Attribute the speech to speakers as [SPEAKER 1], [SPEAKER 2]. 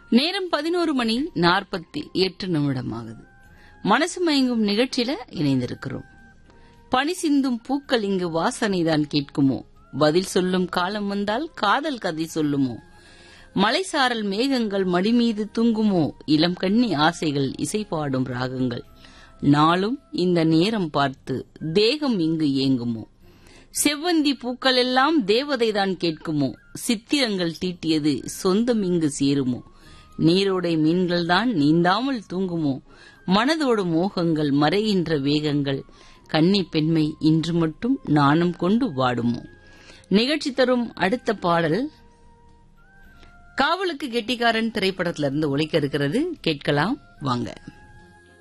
[SPEAKER 1] நேரம் பதினோரு மணி நாற்பத்தி எட்டு நிமிடமாகுது மனசு மயங்கும் நிகழ்ச்சியில இணைந்திருக்கிறோம் பனி சிந்தும் பூக்கள் இங்கு வாசனைதான் கேட்குமோ பதில் சொல்லும் காலம் வந்தால் காதல் கதை சொல்லுமோ மலைசாரல் மேகங்கள் மடி மீது தூங்குமோ இளம் கண்ணி ஆசைகள் இசை பாடும் ராகங்கள் நாளும் இந்த நேரம் பார்த்து தேகம் இங்கு ஏங்குமோ செவ்வந்தி பூக்கள் எல்லாம் தேவதைதான் கேட்குமோ சித்திரங்கள் தீட்டியது சொந்தம் இங்கு சேருமோ நீரோடை மீன்கள்தான் நீந்தாமல் தூங்குமோ மனதோடு மோகங்கள் மறைகின்ற வேகங்கள் கன்னி பெண்மை இன்று மட்டும் நாணம் கொண்டு வாடுமோ நிகழ்ச்சி தரும் அடுத்த பாடல் காவலுக்கு கெட்டிக்காரன் திரைப்படத்திலிருந்து ஒலிக்க இருக்கிறது கேட்கலாம் வாங்க